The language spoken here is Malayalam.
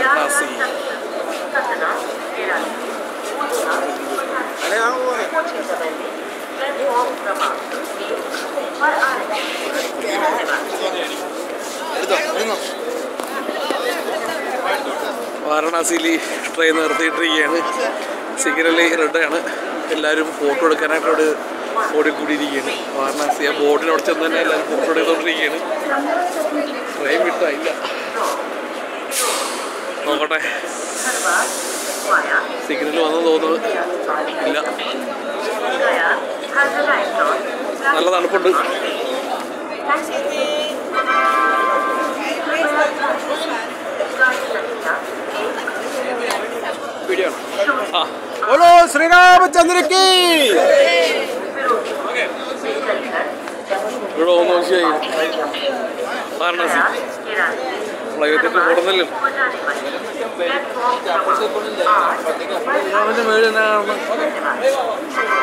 വാരണാസി വാരണാസിയിൽ ട്രെയിൻ നിർത്തിയിട്ടിരിക്കുകയാണ് സിഗ്നൽ റെഡാണ് എല്ലാവരും ഫോട്ടോ എടുക്കാനായിട്ട് അവിടെ ഓടിക്കൂടിയിരിക്കുകയാണ് വാരണാസി ആ ബോർഡിനോട് ചെന്ന് തന്നെ എല്ലാവരും ഫോട്ടോ എടുത്തുകൊണ്ടിരിക്കുകയാണ് ട്രെയിൻ വിട്ടായില്ല നോക്കട്ടെ സിഗ്നൽ വന്നു തോന്നുന്നത് ഇല്ല നല്ല തണുപ്പുണ്ട് വീഡിയോ ആ बोलो श्री रामचंद्र की ഇവിടെ ഒന്ന് നോക്കിയായി വാരണാസി ഫ്ലൈറ്റിട്ട് ഓടുന്നില്ല രാമന്റെ മേളിൽ എന്നാ കാണുന്നത്